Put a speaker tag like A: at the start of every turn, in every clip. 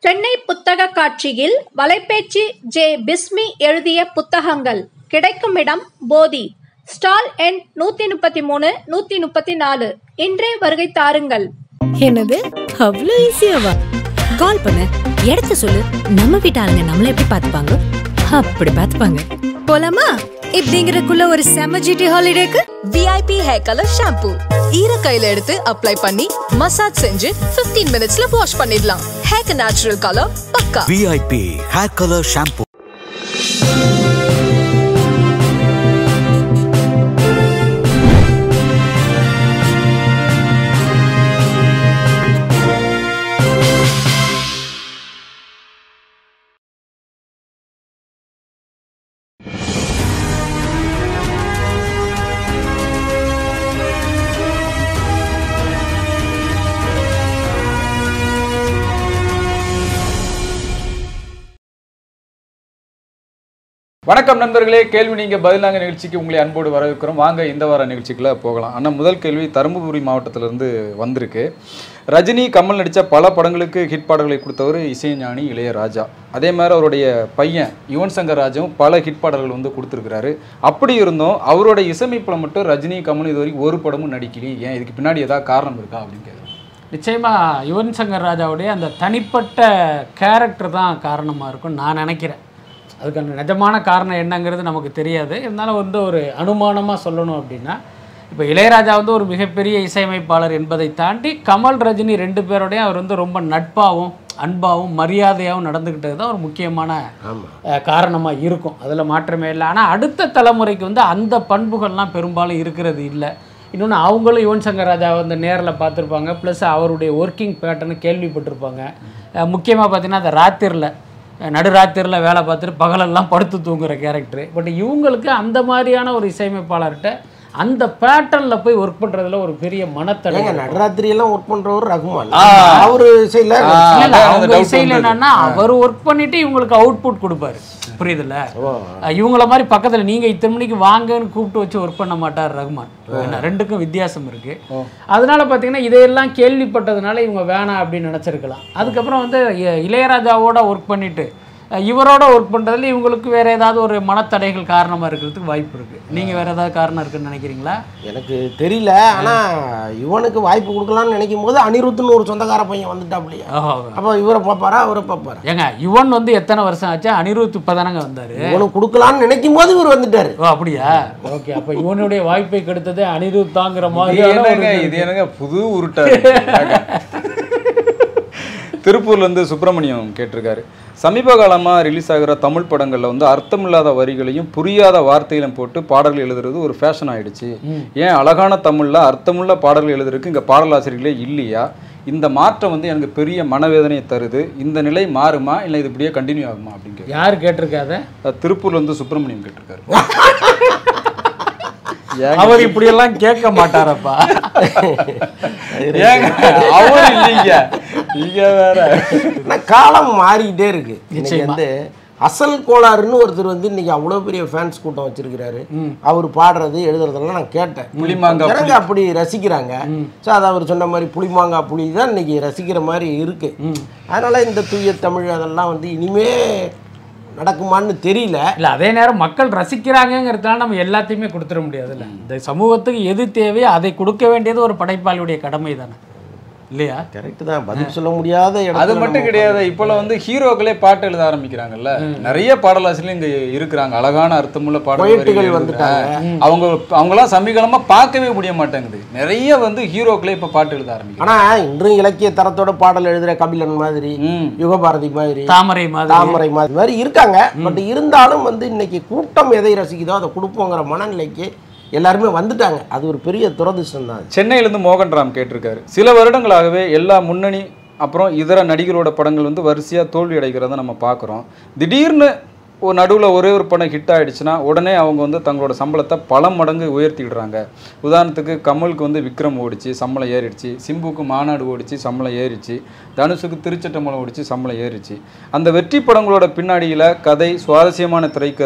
A: சென்னை புத்தக காட்சியில் வலைப்பேச்சு ஜே பிஸ்மி எழுதிய புத்தகங்கள் கிடைக்கும் இடம் போதி ஸ்டால் எண் நூத்தி முப்பத்தி மூணு நூத்தி முப்பத்தி நாலு இன்றே வருகை தாருங்கள்
B: என்னது அவ்வளோ ஈஸியாவா கால் பண்ணு இடத்த சொல்லு நம்ம வீட்டு ஆளுங்க நம்மள எப்படி பார்த்துப்பாங்க அப்படி பார்த்துப்பாங்க போலாமா இப்படிங்கிறக்குள்ள ஒரு செம ஜிடி ஹாலிடேக்கு
C: விஐபி ஹேர் கலர் ஷாம்பு ஈர கையில எடுத்து அப்ளை பண்ணி மசாஜ் செஞ்சு 15 மினிட்ஸ்ல வாஷ் பண்ணிடலாம் ஹேர் நேச்சுரல் கலர் பக்கா
D: VIP Hair Color Shampoo.
E: வணக்கம் நண்பர்களே கேள்வி நீங்க பதிலாங்க நிகழ்ச்சிக்கு உங்களை அன்போடு வரவேற்கிறோம் வாங்க இந்த வார நிகழ்ச்சிக்குள்ள போகலாம் அண்ணா முதல் கேள்வி தருமபுரி மாவட்டத்திலிருந்து வந்திருக்கு ரஜினி கமல் நடித்த பல படங்களுக்கு ஹிட் பாடல்களை கொடுத்தவர் இசைஞானி இளையராஜா அதே மாதிரி அவருடைய பையன் யுவன் சங்கர் ராஜாவும் பல ஹிட் பாடல்கள் வந்து கொடுத்துருக்கிறாரு அப்படி இருந்தும் அவரோட இசையமைப்பில் மட்டும் ரஜினி கமல் இது வரைக்கும் ஒரு படமும் நடிக்கலையே ஏன் இதுக்கு பின்னாடி ஏதாவது காரணம் இருக்கா அப்படின்னு கேட்குறேன்
F: நிச்சயமா யுவன் சங்கர் ராஜாவுடைய அந்த தனிப்பட்ட கேரக்டர் தான் காரணமாக இருக்கும்னு நான் நினைக்கிறேன் அதுக்கான நிஜமான காரணம் என்னங்கிறது நமக்கு தெரியாது இருந்தாலும் வந்து ஒரு அனுமானமாக சொல்லணும் அப்படின்னா இப்போ இளையராஜா வந்து ஒரு மிகப்பெரிய இசையமைப்பாளர் என்பதை தாண்டி கமல் ரஜினி ரெண்டு பேரோடையும் அவர் வந்து ரொம்ப நட்பாகவும் அன்பாகவும் மரியாதையாகவும் நடந்துக்கிட்டது தான் ஒரு முக்கியமான காரணமாக இருக்கும் அதில் மாற்றமே இல்லை ஆனால் அடுத்த தலைமுறைக்கு வந்து அந்த பண்புகள்லாம் பெரும்பாலும் இருக்கிறது இல்லை இன்னொன்று அவங்களும் யுவன் சங்கர் ராஜா வந்து நேரில் பார்த்துருப்பாங்க ப்ளஸ் அவருடைய ஒர்க்கிங் பேட்டர்னு கேள்விப்பட்டிருப்பாங்க முக்கியமாக பார்த்தீங்கன்னா அந்த ராத்திரில் நடுராத்திரில் வேலை பார்த்துட்டு பகலெல்லாம் படுத்து தூங்குற கேரக்டர் பட் இவங்களுக்கு அந்த மாதிரியான ஒரு இசையமைப்பாளர்கிட்ட அந்த பேட்டர்னில் போய் ஒர்க் பண்ணுறதுல ஒரு பெரிய மனத்தடை
G: ஏங்க நடராத்திரி எல்லாம் ஒர்க் பண்றவர் ரகுமான்
E: ஆ.
G: அவரு இசையில
E: ஆ.
F: இல்ல, இல்ல,
E: அதான் அந்த
F: அவங்க
E: doubt
F: இசையில்
E: வந்தது.
F: என்னன்னா அவர் ஒர்க் பண்ணிட்டு இவங்களுக்கு அவுட்புட் கொடுப்பாரு புரியுதுல்ல அஹ் இவங்கள மாதிரி பக்கத்துல நீங்க இத்தனை மணிக்கு வாங்கன்னு கூப்பிட்டு வச்சு ஒர்க் பண்ண மாட்டார் ரகுமான் என்ன ரெண்டுக்கும் வித்தியாசம் இருக்கு அதனால பாத்தீங்கன்னா இதையெல்லாம் கேள்விப்பட்டதுனால இவங்க வேணாம் அப்படின்னு நினைச்சிருக்கலாம் அதுக்கப்புறம் வந்து இ- இளையராஜாவோட ஒர்க் பண்ணிட்டு அஹ் இவரோட ஒர்க் பண்றதுல இவங்களுக்கு வேற ஏதாவது ஒரு மனத்தடைகள் காரணமா இருக்கிறதுக்கு வாய்ப்பு இருக்கு நீங்க வேற ஏதாவது காரணம் இருக்குன்னு நினைக்கிறீங்களா
G: எனக்கு தெரியல ஆனா இவனுக்கு வாய்ப்பு கொடுக்கலாம்னு நினைக்கும் போது அனிருத்துன்னு ஒரு சொந்தக்கார பையன் வந்துட்டாப்லையா
F: ஓஹோ
G: அப்போ இவரை பார்ப்பாரா அவரை பார்ப்பாரா
F: ஏங்க யுவன் வந்து எத்தனை வருஷம் ஆச்சு அனிருத் இப்பதானங்க வந்தாரு
G: இவனுக்கு கொடுக்கலாம்னு நினைக்கும் போது இவர் வந்துட்டாரு
F: ஓ அப்படியா ஓகே அப்ப இவனுடைய வாய்ப்பை கெடுத்தது அனிருத் தாங்கிற
E: இது
F: மாதிரி
E: என்னங்க இது என்னங்க புது உருட்டா திருப்பூர்ல இருந்து சுப்பிரமணியம் கேட்டிருக்காரு சமீப காலமாக ரிலீஸ் ஆகிற தமிழ் படங்களில் வந்து அர்த்தமில்லாத வரிகளையும் புரியாத வார்த்தையிலும் போட்டு பாடல்கள் எழுதுறது ஒரு ஃபேஷன் ஆயிடுச்சு ஏன் அழகான தமிழில் அர்த்தமுள்ள பாடல்கள் எழுதுறதுக்கு இங்கே பாடலாசிரியர்களே இல்லையா இந்த மாற்றம் வந்து எனக்கு பெரிய மனவேதனையை தருது இந்த நிலை மாறுமா இல்லை இது இப்படியே கண்டினியூ ஆகுமா அப்படின்னு கேட்குறேன்.
F: யார் கேட்டிருக்காத
E: அஹ் திருப்பூர்ல இருந்து சுப்பிரமணியம் கேட்டிருக்காரு
F: அவர் இப்படி எல்லாம் கேட்க மாட்டாரப்பா
E: ஏங்க அவர் இல்லைங்க நீங்க வேற
G: ஆனா காலம் மாறிக்கிட்டே இருக்கு இன்னைக்கு
F: நிச்சயமா.
G: வந்து அசல் கோளாறுன்னு ஒருத்தர் வந்து இன்னைக்கு அவ்வளோ பெரிய ஃபேன்ஸ் கூட்டம் வச்சிருக்கிறாரு அவர் பாடுறது எழுதுறதெல்லாம் நான் கேட்டேன்
E: புளிமாங்கா
G: ஜனங்க அப்படி ரசிக்கிறாங்க ஸோ அது அவர் சொன்ன மாதிரி புளிமாங்கா புளி தான் இன்னைக்கு ரசிக்கிற மாதிரி இருக்கு அதனால இந்த தூய தமிழ் அதெல்லாம் வந்து இனிமே நடக்குமான்னு தெரியல
F: இல்ல அதே நேரம் மக்கள் ரசிக்கிறாங்கங்கிறதுனால நம்ம எல்லாத்தையுமே கொடுத்துட முடியாதுல்ல இந்த சமூகத்துக்கு எது தேவையோ அதை கொடுக்க வேண்டியது ஒரு படைப்பாளியுடைய கடமை தானே இல்லையா
G: கரெக்ட் தான் பதில் சொல்ல முடியாத
E: அது
G: இடத்துல
E: மட்டும்
G: நம்ம
E: கிடையாது இப்போலாம் வந்து ஹீரோக்களே பாட்டு எழுத ஆரம்பிக்கிறாங்கல்ல நிறைய பாடலாசிரியர் இங்க இருக்கிறாங்க அழகான அர்த்தமுள்ள
G: Poetகள்
E: பாடல்கள்
G: வந்துட்டாங்க.
E: அவங்க அவங்களாம் சமீபகாலமா பார்க்கவே முடிய மாட்டேங்குது நிறைய வந்து ஹீரோக்களே இப்ப பாட்டு எழுத ஆரம்பிக்கிறாங்க
G: ஆனா இன்றும் இலக்கிய தரத்தோட பாடல் எழுதுற கபிலன் மாதிரி
E: ம்.
G: யுகபாரதி மாதிரி
F: தாமரை மாதிரி
G: தாமரை மாதிரி மாதிரி இருக்காங்க பட் இருந்தாலும் வந்து இன்னைக்கு கூட்டம் எதை ரசிக்குதோ அதை கொடுப்போங்கிற மனநிலைக்கு எல்லாருமே வந்துட்டாங்க அது ஒரு பெரிய துரதிர்ஷ்டம் தான்
E: சென்னையிலேருந்து மோகன்ராம் கேட்டிருக்காரு சில வருடங்களாகவே எல்லா முன்னணி அப்புறம் இதர நடிகரோட படங்கள் வந்து வரிசையாக தோல்வி அடைகிறத நம்ம பார்க்குறோம் திடீர்னு ஒரு நடுவில் ஒரே ஒரு படம் ஹிட் ஆயிடுச்சுன்னா உடனே அவங்க வந்து தங்களோட சம்பளத்தை பல மடங்கு உயர்த்திடுறாங்க உதாரணத்துக்கு கமலுக்கு வந்து விக்ரம் ஓடிச்சு சம்பளம் ஏறிடுச்சு சிம்புக்கு மாநாடு ஓடிச்சு சம்பளம் ஏறிச்சு தனுஷுக்கு திருச்சட்டம்பலம் ஓடிச்சு சம்பளம் ஏறிச்சு அந்த வெற்றி படங்களோட பின்னாடியில் கதை சுவாரஸ்யமான திரைக்கதை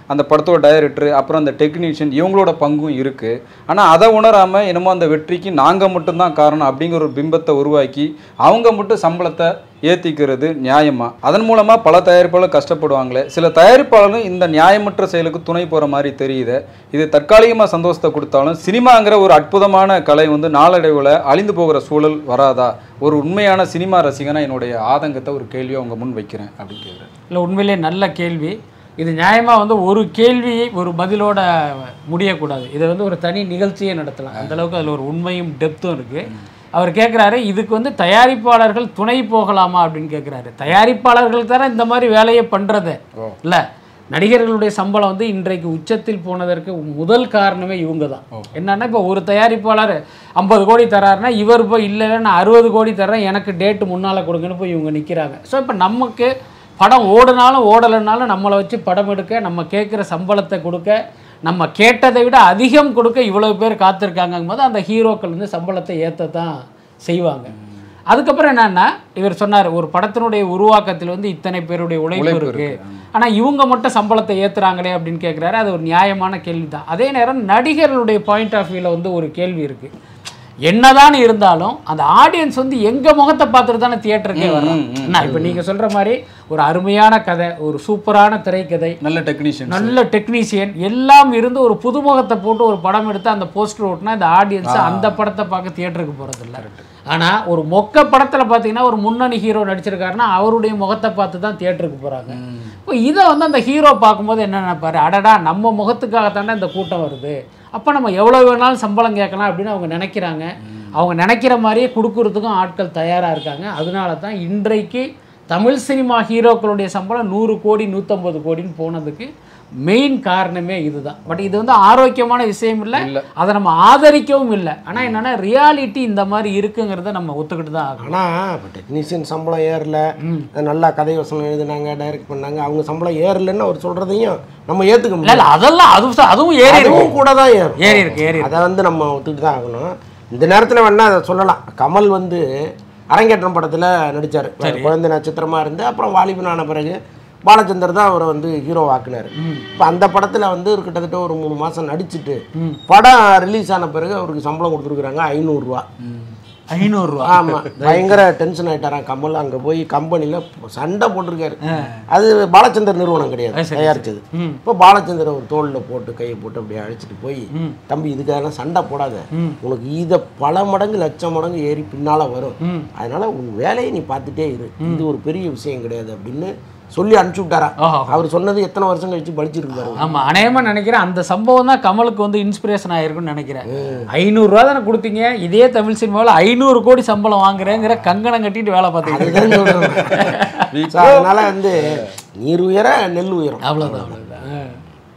E: அந்த படத்தோட டைரக்டர் அப்புறம் அந்த டெக்னீஷியன் இவங்களோட பங்கும் இருக்குது ஆனால் அதை உணராமல் என்னமோ அந்த வெற்றிக்கு நாங்கள் மட்டும்தான் காரணம் அப்படிங்கிற ஒரு பிம்பத்தை உருவாக்கி அவங்க மட்டும் சம்பளத்தை ஏற்றிக்கிறது நியாயமா அதன் மூலமாக பல தயாரிப்பாளர் கஷ்டப்படுவாங்களே சில தயாரிப்பாளரும் இந்த நியாயமற்ற செயலுக்கு துணை போகிற மாதிரி தெரியுது இது தற்காலிகமாக சந்தோஷத்தை கொடுத்தாலும் சினிமாங்கிற ஒரு அற்புதமான கலை வந்து நாளடைவில் அழிந்து போகிற சூழல் வராதா ஒரு உண்மையான சினிமா ரசிகனா என்னுடைய ஆதங்கத்தை ஒரு கேள்வியை உங்க முன் வைக்கிறேன் அப்படின்னு கேட்குறேன்
F: இல்லை உண்மையிலே நல்ல கேள்வி இது நியாயமாக வந்து ஒரு கேள்வியை ஒரு பதிலோட முடியக்கூடாது இதை வந்து ஒரு தனி நிகழ்ச்சியே நடத்தலாம் அந்த அளவுக்கு அதில் ஒரு உண்மையும் டெப்த்தும் இருக்குது அவர் கேட்குறாரு இதுக்கு வந்து தயாரிப்பாளர்கள் துணை போகலாமா அப்படின்னு கேட்குறாரு தயாரிப்பாளர்கள் தானே இந்த மாதிரி வேலையை பண்ணுறது இல்லை நடிகர்களுடைய சம்பளம் வந்து இன்றைக்கு உச்சத்தில் போனதற்கு முதல் காரணமே இவங்க தான் என்னன்னா இப்போ ஒரு தயாரிப்பாளர் ஐம்பது கோடி தராருன்னா இவர் போய் இல்லை நான் அறுபது கோடி தரேன் எனக்கு டேட்டு முன்னால் கொடுங்கன்னு போய் இவங்க நிற்கிறாங்க ஸோ இப்போ நமக்கு படம் ஓடுனாலும் ஓடலைனாலும் நம்மளை வச்சு படம் எடுக்க நம்ம கேட்குற சம்பளத்தை கொடுக்க நம்ம கேட்டதை விட அதிகம் கொடுக்க இவ்வளவு பேர் காத்திருக்காங்கும் போது அந்த ஹீரோக்கள் வந்து சம்பளத்தை ஏற்ற தான் செய்வாங்க அதுக்கப்புறம் என்னன்னா இவர் சொன்னார் ஒரு படத்தினுடைய உருவாக்கத்தில் வந்து இத்தனை பேருடைய உழைப்பு
E: உழைப்பு
F: இருக்கு
E: இருக்கு.
F: ஆனா இவங்க மட்டும் சம்பளத்தை ஏத்துறாங்களே அப்படின்னு கேட்குறாரு அது ஒரு நியாயமான கேள்வி தான் அதே நேரம் நடிகர்களுடைய பாயிண்ட் ஆஃப் வியூவில் வந்து ஒரு கேள்வி இருக்கு என்னதான் இருந்தாலும் அந்த ஆடியன்ஸ் வந்து எங்க முகத்தை பார்த்துட்டு தானே தியேட்டருக்கே வர்றாங்க என்ன இப்போ நீங்க சொல்ற மாதிரி ஒரு அருமையான கதை ஒரு சூப்பரான திரைக்கதை
E: நல்ல டெக்னீஷியன்
F: நல்ல டெக்னீஷியன் எல்லாம் இருந்து ஒரு புதுமுகத்தை போட்டு ஒரு படம் எடுத்து அந்த போஸ்டர் ஓட்டினா இந்த ஆடியன்ஸ் அந்த படத்தை பார்க்க தியேட்டருக்கு போறது இல்ல ஆனா ஒரு மொக்க படத்துல பார்த்தீங்கன்னா ஒரு முன்னணி ஹீரோ நடிச்சிருக்காருன்னா அவருடைய முகத்தை பார்த்து தான் தியேட்டருக்கு போறாங்க இப்போ இதை வந்து அந்த ஹீரோ பார்க்கும்போது என்ன நினைப்பாரு அடடா நம்ம முகத்துக்காகத்தானே இந்த கூட்டம் வருது அப்போ நம்ம எவ்வளோ வேணாலும் சம்பளம் கேட்கலாம் அப்படின்னு அவங்க நினைக்கிறாங்க அவங்க நினைக்கிற மாதிரியே கொடுக்கறதுக்கும் ஆட்கள் தயாராக இருக்காங்க அதனால தான் இன்றைக்கு தமிழ் சினிமா ஹீரோக்களுடைய சம்பளம் நூறு கோடி நூற்றம்பது கோடின்னு போனதுக்கு மெயின் காரணமே இதுதான் பட் இது வந்து ஆரோக்கியமான விஷயம் இல்லை அதை நம்ம ஆதரிக்கவும் இல்லை ஆனால் என்னன்னா ரியாலிட்டி இந்த மாதிரி இருக்குங்கிறத நம்ம ஒத்துக்கிட்டு தான் ஆகணும்
G: ஆனால் இப்போ டெக்னீஷியன் சம்பளம் ஏறல நல்லா கதை வசனம் எழுதினாங்க டைரக்ட் பண்ணாங்க அவங்க சம்பளம் ஏறலைன்னு அவர் சொல்கிறதையும் நம்ம ஏற்றுக்க
F: இல்லை
G: முடியல
F: இல்லை அதெல்லாம் அதுவும் அதுவும் ஏறி இருக்கு
G: அதுவும் கூட தான் ஏறும்
F: ஏறி இருக்கு ஏறி இருக்கு
G: அதை வந்து நம்ம ஒத்துக்கிட்டு தான் ஆகணும் இந்த நேரத்தில் வேணா அதை சொல்லலாம் கமல் வந்து அரங்கேற்றம் படத்தில் நடித்தார் குழந்தை நட்சத்திரமாக இருந்து அப்புறம் வாலிபனான பிறகு பாலச்சந்தர் தான் அவரை வந்து ஹீரோ ஆக்குனார் இப்போ அந்த படத்தில் வந்து ஒரு கிட்டத்தட்ட ஒரு மூணு மாதம் நடிச்சுட்டு படம் ரிலீஸ் ஆன பிறகு அவருக்கு சம்பளம் கொடுத்துருக்குறாங்க ஐநூறுரூவா
F: ஐநூறுரூவா
G: ஆமாம் பயங்கர டென்ஷன் ஆயிட்டாராம் கமல் அங்கே போய் கம்பெனியில் சண்டை போட்டிருக்காரு அது பாலச்சந்தர் நிறுவனம் கிடையாது தயாரிச்சது இப்போ பாலச்சந்தர் ஒரு தோளில் போட்டு கையை போட்டு அப்படியே அழைச்சிட்டு போய் தம்பி இதுக்காக சண்டை போடாத உனக்கு இதை பல மடங்கு லட்சம் மடங்கு ஏறி பின்னால் வரும் அதனால உன் வேலையை நீ பார்த்துட்டே இரு இது ஒரு பெரிய விஷயம் கிடையாது அப்படின்னு சொல்லி அனுப்பிச்சு விட்டாரா
F: ஓஹோ.
G: அவர் சொன்னது எத்தனை வருஷம் கழிச்சு படிச்சிருக்கு பாருங்க
F: ஆமா அநேகமா நினைக்கிறேன் அந்த சம்பவம் தான் கமலுக்கு வந்து இன்ஸ்பிரேஷன் ஆயிருக்கும்னு நினைக்கிறேன் ஐநூறுரூவா தானே கொடுத்தீங்க இதே தமிழ் சினிமாவில் ஐநூறு கோடி சம்பளம் வாங்குறேங்கிற கங்கணம் கட்டிட்டு வேலை பார்த்துக்கிட்டு
G: அதுதான் சொல்றேன் So, அதனால வந்து நீர் உயர நெல் உயரும்
F: அவ்வளோதான் அவ்வளோதான்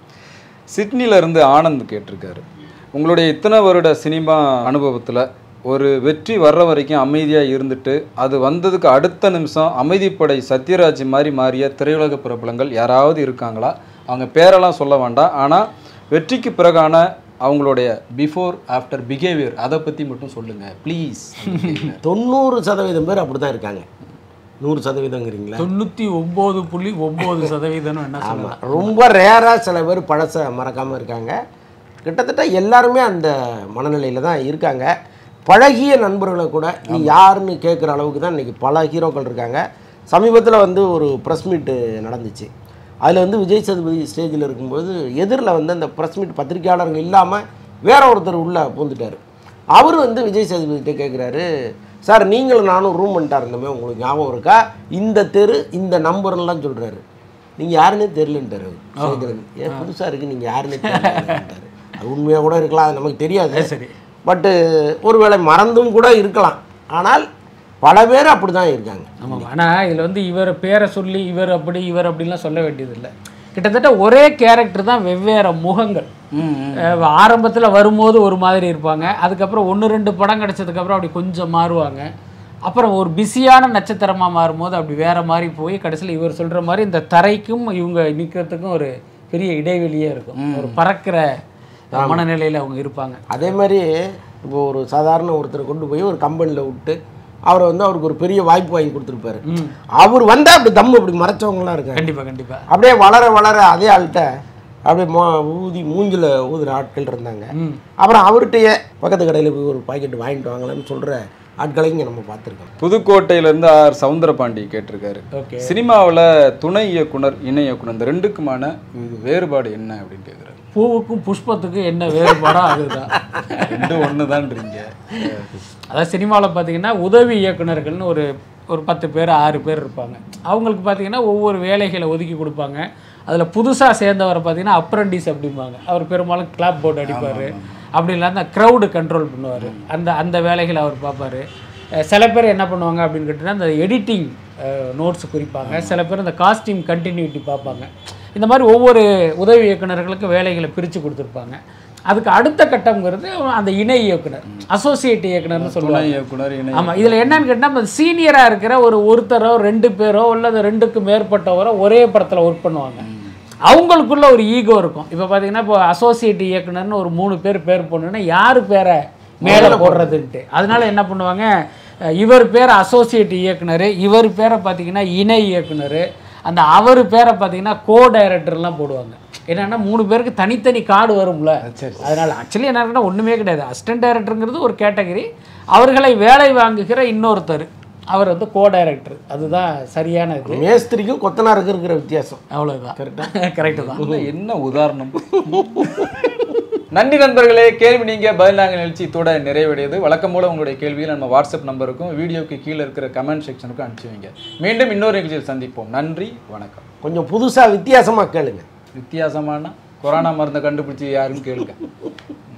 E: சிட்னில இருந்து ஆனந்த் கேட்டிருக்காரு உங்களுடைய இத்தனை வருட சினிமா அனுபவத்தில் ஒரு வெற்றி வர்ற வரைக்கும் அமைதியாக இருந்துட்டு அது வந்ததுக்கு அடுத்த நிமிஷம் அமைதிப்படை சத்யராஜ் மாதிரி மாறிய திரையுலக பிரபலங்கள் யாராவது இருக்காங்களா அவங்க பேரெல்லாம் சொல்ல வேண்டாம் ஆனால் வெற்றிக்கு பிறகான அவங்களுடைய பிஃபோர் ஆஃப்டர் பிஹேவியர் அதை பற்றி மட்டும் சொல்லுங்கள் ப்ளீஸ்
G: தொண்ணூறு சதவீதம் பேர் அப்படி தான் இருக்காங்க நூறு சதவீதங்கிறீங்களா
F: தொண்ணூற்றி ஒம்பது புள்ளி ஒம்பது சதவீதம்னு என்ன
G: ஆமாம்
F: சொல்லலாம்
G: ரொம்ப ரேராக சில பேர் பழசை மறக்காமல் இருக்காங்க கிட்டத்தட்ட எல்லாருமே அந்த மனநிலையில் தான் இருக்காங்க பழகிய நண்பர்களை கூட நீ யாருன்னு கேட்குற அளவுக்கு தான் இன்றைக்கி பல ஹீரோக்கள் இருக்காங்க சமீபத்தில் வந்து ஒரு ப்ரெஸ் மீட்டு நடந்துச்சு அதில் வந்து விஜய் சேதுபதி ஸ்டேஜில் இருக்கும்போது எதிரில் வந்து அந்த ப்ரெஸ் மீட் பத்திரிக்கையாளருங்க இல்லாமல் வேற ஒருத்தர் உள்ளே பூந்துட்டார் அவர் வந்து விஜய் சேதுபதிகிட்ட கேட்குறாரு சார் நீங்களும் நானும் ரூம் பண்ணிட்டார் இருந்தோமே உங்களுக்கு ஞாபகம் இருக்கா இந்த தெரு இந்த நம்பர்லாம் சொல்கிறாரு நீங்கள் யாருன்னே தெரிலன்ட்டார் சேதுபதி ஏன் புதுசாக இருக்குது நீங்கள் யாருன்னே தெரியலன்ட்டாரு அது உண்மையாக கூட இருக்கலாம் அது நமக்கு தெரியாது
F: சரி
G: பட்டு ஒருவேளை மறந்தும் கூட இருக்கலாம் ஆனால் பல பேர் அப்படி தான் இருக்காங்க
F: ஆமாம் ஆனால் இதில் வந்து இவர் பேரை சொல்லி இவர் அப்படி இவர் அப்படின்லாம் சொல்ல வேண்டியதில்லை கிட்டத்தட்ட ஒரே கேரக்டர் தான் வெவ்வேறு முகங்கள் ஆரம்பத்தில் வரும்போது ஒரு மாதிரி இருப்பாங்க அதுக்கப்புறம் ஒன்று ரெண்டு படம் கிடச்சதுக்கப்புறம் அப்படி கொஞ்சம் மாறுவாங்க அப்புறம் ஒரு பிஸியான நட்சத்திரமாக மாறும்போது அப்படி வேற மாதிரி போய் கடைசியில் இவர் சொல்கிற மாதிரி இந்த தரைக்கும் இவங்க நிற்கிறதுக்கும் ஒரு பெரிய இடைவெளியே இருக்கும் ஒரு பறக்கிற மனநிலையில் அவங்க இருப்பாங்க
G: அதே மாதிரி இப்போ ஒரு சாதாரண ஒருத்தரை கொண்டு போய் ஒரு கம்பெனியில் விட்டு அவரை வந்து அவருக்கு ஒரு பெரிய வாய்ப்பு வாங்கி கொடுத்துருப்பாரு அவர் வந்தால் அப்படி தம்மு அப்படி மறைச்சவங்களாம் இருக்காங்க
F: கண்டிப்பாக கண்டிப்பாக
G: அப்படியே வளர வளர அதே ஆள்கிட்ட அப்படியே மோ ஊதி மூஞ்சில் ஊதுற ஆட்கள் இருந்தாங்க அப்புறம் அவர்கிட்டயே பக்கத்து கடையில் போய் ஒரு பாக்கெட் வாங்கிட்டு வாங்கலாம்னு சொல்கிற ஆட்களையும் இங்கே நம்ம பார்த்துருக்கோம்
E: புதுக்கோட்டையிலேருந்து ஆர் சவுந்தரபாண்டி கேட்டிருக்காரு
F: ஓகே
E: சினிமாவில் துணை இயக்குனர் இணை இயக்குனர் இந்த ரெண்டுக்குமான இது வேறுபாடு என்ன அப்படின்னு கேட்குறாரு
F: பூவுக்கும் புஷ்பத்துக்கும் என்ன வேறுபாடோ அதுதான்
E: ரெண்டு ஒன்று தான்றீங்க
F: அதாவது சினிமாவில் பார்த்தீங்கன்னா உதவி இயக்குனர்கள்னு ஒரு ஒரு பத்து பேர் ஆறு பேர் இருப்பாங்க அவங்களுக்கு பார்த்தீங்கன்னா ஒவ்வொரு வேலைகளை ஒதுக்கி கொடுப்பாங்க அதில் புதுசாக சேர்ந்தவரை பார்த்தீங்கன்னா அப்ரண்டிஸ் அப்படிம்பாங்க அவர் பெரும்பாலும் கிளாப் போர்டு அடிப்பார் அப்படி இல்லை அந்த க்ரௌடு கண்ட்ரோல் பண்ணுவார் அந்த அந்த வேலைகளை அவர் பார்ப்பாரு அஹ் சில பேர் என்ன பண்ணுவாங்க அப்படின்னு கேட்டிங்கன்னா அந்த எடிட்டிங் நோட்ஸ் குறிப்பாங்க சில பேர் இந்த காஸ்டியூம் கண்டினியூட்டி பார்ப்பாங்க இந்த மாதிரி ஒவ்வொரு உதவி இயக்குனர்களுக்கு வேலைகளை பிரித்து கொடுத்துருப்பாங்க அதுக்கு அடுத்த கட்டம்ங்கிறது அந்த இணை இயக்குனர் அசோசியேட் இயக்குனர்னு
E: துணை
F: சொல்லுவாங்க
E: இயக்குனர் இணை
F: ஆமாம் இதில் என்னன்னு கேட்டால் சீனியராக இருக்கிற ஒரு ஒருத்தரோ ரெண்டு பேரோ அல்லது ரெண்டுக்கு மேற்பட்டவரோ ஒரே படத்தில் ஒர்க் பண்ணுவாங்க அவங்களுக்குள்ள ஒரு ஈகோ இருக்கும் இப்போ பார்த்தீங்கன்னா இப்போ அசோசியேட் இயக்குனர்னு ஒரு மூணு பேர் பேர் போடணுன்னா யார் பேரை மேலே போடுறதுன்ட்டு அதனால என்ன பண்ணுவாங்க அஹ் இவர் பேர் அசோசியேட் இயக்குனர் இவர் பேரை பார்த்தீங்கன்னா இணை இயக்குனர் அந்த அவர் பேரை பார்த்தீங்கன்னா கோ டைரக்டர்லாம் போடுவாங்க என்னன்னா மூணு பேருக்கு தனித்தனி கார்டு வரும்ல அதனால ஆக்சுவலி என்ன இருக்குன்னா ஒன்றுமே கிடையாது அசிஸ்டன்ட் டைரக்டருங்கிறது ஒரு கேட்டகரி அவர்களை வேலை வாங்குகிற இன்னொருத்தர் அவர் வந்து கோ டைரக்டர் அதுதான் சரியான இது
G: மேஸ்திரிக்கும் கொத்தனாருக்கு இருக்கிற வித்தியாசம்
F: அவ்வளோதான் கரெக்டு தான்
E: என்ன- என்ன உதாரணம் நன்றி நண்பர்களே கேள்வி நீங்க பதில் நாங்கள் நிகழ்ச்சி இதோட நிறைவடையுது வழக்கம் போல உங்களுடைய கேள்வியில் நம்ம வாட்ஸ்அப் நம்பருக்கும் வீடியோக்கு கீழே இருக்கிற கமெண்ட் செக்ஷனுக்கும் அனுப்பிச்சு வைங்க மீண்டும் இன்னொரு நிகழ்ச்சியில் சந்திப்போம் நன்றி வணக்கம்
G: கொஞ்சம் புதுசாக வித்தியாசமாக கேளுங்க
E: வித்தியாசமான கொரோனா மருந்தை கண்டுபிடிச்சி யாருன்னு கேளுங்க